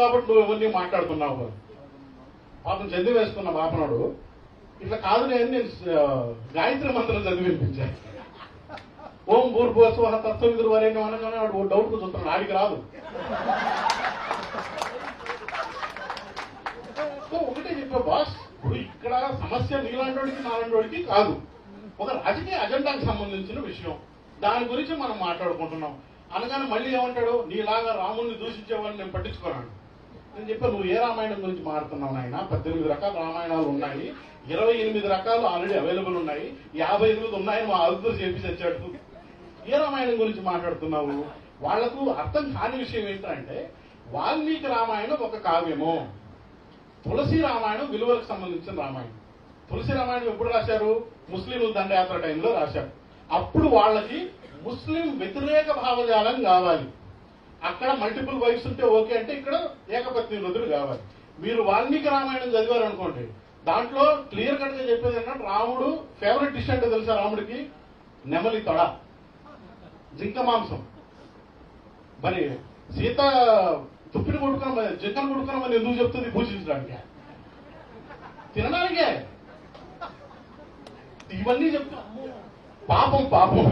కాబట్టి నువ్వు ఎవరిని మాట్లాడుతున్నావు పాపం చదివి వేసుకున్న పాపనాడు ఇట్లా కాదు నేను నేను ఆ, గాయత్రి మంత్రం చదివి వినిపించాను ఓం భూర్భువస్వ తత్వవిధులు వరేణ్యం అనగానే వాడు ఓ డౌట్ చూస్తున్నాడు ఆడికి రాదు సో ఒకటే చెప్పా బాస్ ఇప్పుడు ఇక్కడ సమస్య నీలాంటి వాడికి నాలాంటి వాడికి కాదు ఒక రాజకీయ అజెండాకి సంబంధించిన విషయం దాని గురించి మనం మాట్లాడుకుంటున్నాం అనగానే మళ్ళీ ఏమంటాడు నీలాగా రాముడిని దూషించేవాడిని నేను పట్టించుకున్నాను నేను చెప్పాను నువ్వు ఏ రామాయణం గురించి మాట్లాడుతున్నావు నాయన పద్దెనిమిది రకాల రామాయణాలు ఉన్నాయి ఇరవై ఎనిమిది రకాలు ఆల్రెడీ అవైలబుల్ ఉన్నాయి యాభై ఎనిమిది ఉన్నాయి మా అదుపు చేసి తెచ్చాడు ఏ రామాయణం గురించి మాట్లాడుతున్నావు వాళ్లకు అర్థం కాని విషయం ఏంటంటే వాల్మీకి రామాయణం ఒక కావ్యము తులసి రామాయణం విలువలకు సంబంధించిన రామాయణం తులసి రామాయణం ఎప్పుడు రాశారు ముస్లింల దండయాత్ర టైంలో రాశారు అప్పుడు వాళ్ళకి ముస్లిం వ్యతిరేక భావజాలం కావాలి అక్కడ మల్టిపుల్ వైఫ్స్ ఉంటే ఓకే అంటే ఇక్కడ ఏకపత్ని వృద్ధులు కావాలి మీరు వాల్మీకి రామాయణం చదివారు అనుకోండి దాంట్లో క్లియర్ కట్ గా చెప్పేది ఏంటంటే రాముడు ఫేవరెట్ డిష్ అంటే తెలుసా రాముడికి నెమలి తొడ జింక మాంసం మరి సీత తుప్పిని కొట్టుకున్న జింకను కొట్టుకున్నామని ఎందుకు చెప్తుంది పూజించడానికి తినడానికే ఇవన్నీ చెప్తా పాపం పాపం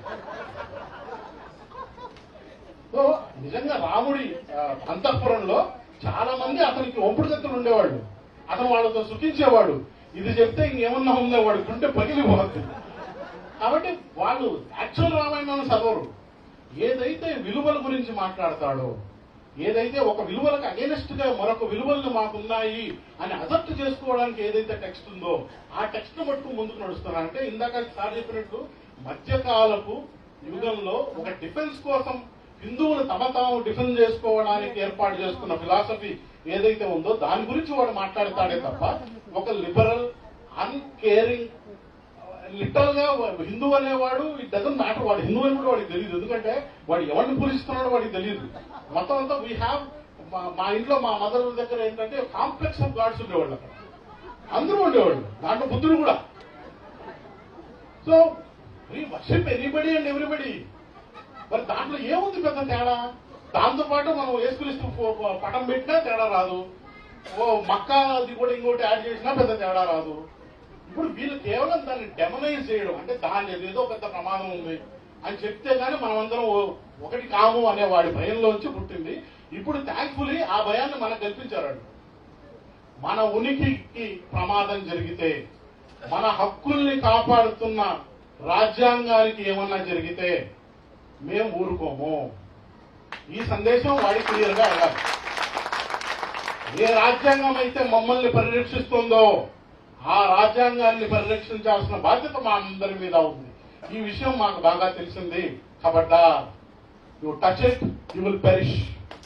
సో నిజంగా రాముడి ఆ, అంతఃపురంలో చాలా మంది అతనికి ఒంపుడు గత్తులు ఉండేవాళ్ళు అతను వాళ్ళతో సుఖించేవాడు ఇది చెప్తే ఇంకేమన్నా ఉందో వాడు కుంటే పగిలిపోతుంది కాబట్టి వాళ్ళు యాక్చువల్ రామాయణం చదవరు ఏదైతే విలువల గురించి మాట్లాడతాడో ఏదైతే ఒక విలువలకు అగేనెస్ట్ గా మరొక విలువలు మాకున్నాయి అని అదప్ట్ చేసుకోవడానికి ఏదైతే టెక్స్ట్ ఉందో ఆ టెక్స్ట్ మట్టుకు ముందుకు నడుస్తున్నారంటే ఇందాక సార్ చెప్పినట్టు మధ్యకాలపు యుగంలో ఒక డిఫెన్స్ కోసం హిందువులు తమ తాము డిఫెన్స్ చేసుకోవడానికి ఏర్పాటు చేసుకున్న ఫిలాసఫీ ఏదైతే ఉందో దాని గురించి వాడు మాట్లాడతాడే తప్ప ఒక లిబరల్ అన్కేరింగ్ లిటరల్ గా హిందూ అనేవాడు ఇట్ డజన్ మ్యాటర్ వాడు హిందూ అని కూడా వాడికి తెలియదు ఎందుకంటే వాడు ఎవరిని పూజిస్తున్నాడో వాడికి తెలియదు మొత్తం అంతా వీ హ్యావ్ మా ఇంట్లో మా మదర్ దగ్గర ఏంటంటే కాంప్లెక్స్ ఆఫ్ గాడ్స్ ఉండేవాళ్ళు అక్కడ అందరూ ఉండేవాళ్ళు దాంట్లో బుద్ధుడు కూడా so we worship anybody and everybody మరి దాంట్లో ఏముంది పెద్ద తేడా దాంతో పాటు మనం ఏసుక్రీస్తు ఫో- ఫో- పటం పెట్టినా తేడా రాదు ఓ మక్క అది కూడా ఇంకోటి యాడ్ చేసినా పెద్ద తేడా రాదు ఇప్పుడు వీళ్ళు కేవలం దాన్ని డెమనైజ్ చేయడం అంటే దాని ఏదో పెద్ద ప్రమాదం ఉంది అని చెప్తే గానీ మనమందరం ఓ- ఒకటి కాము అనే వాడి భయంలోంచి పుట్టింది ఇప్పుడు థ్యాంక్ఫుల్లీ ఆ భయాన్ని మనకు కల్పించారు మన ఉనికికి ప్రమాదం జరిగితే మన హక్కుల్ని కాపాడుతున్న రాజ్యాంగానికి ఏమన్నా జరిగితే మేము ఊరుకోము ఈ సందేశం వాడి క్లియర్ గా వెళ్ళాలి ఏ రాజ్యాంగం అయితే మమ్మల్ని పరిరక్షిస్తుందో ఆ రాజ్యాంగాన్ని పరిరక్షించాల్సిన బాధ్యత మా అందరి మీద ఉంది ఈ విషయం మాకు బాగా తెలిసింది కాబట్టా you touch it you will perish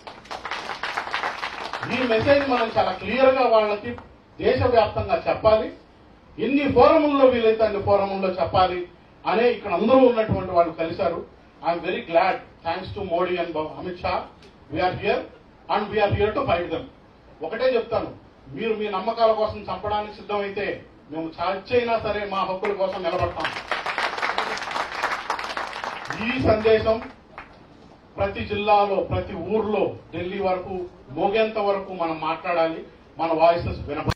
ఈ మెసేజ్ మనం చాలా క్లియర్ గా వాళ్ళకి దేశవ్యాప్తంగా చెప్పాలి ఎన్ని ఫోరముల్లో వీలైతే అన్ని ఫోరముల్లో చెప్పాలి అనే ఇక్కడ అందరూ ఉన్నటువంటి వాళ్ళు కలిశారు I'm very glad thanks to Modi and Amit Shah we are here and we are here to fight them ఒకటే చెప్తాను మీరు మీ నమ్మకాల కోసం చంపడానికి సిద్ధమైతే మేము చచ్చైనా సరే మా హక్కుల కోసం నిలబడతాం ఈ సందేశం ప్రతి జిల్లాలో ప్రతి ఊర్లో ఢిల్లీ వరకు మోగేంత వరకు మనం మాట్లాడాలి మన వాయిసెస్ వినపడాలి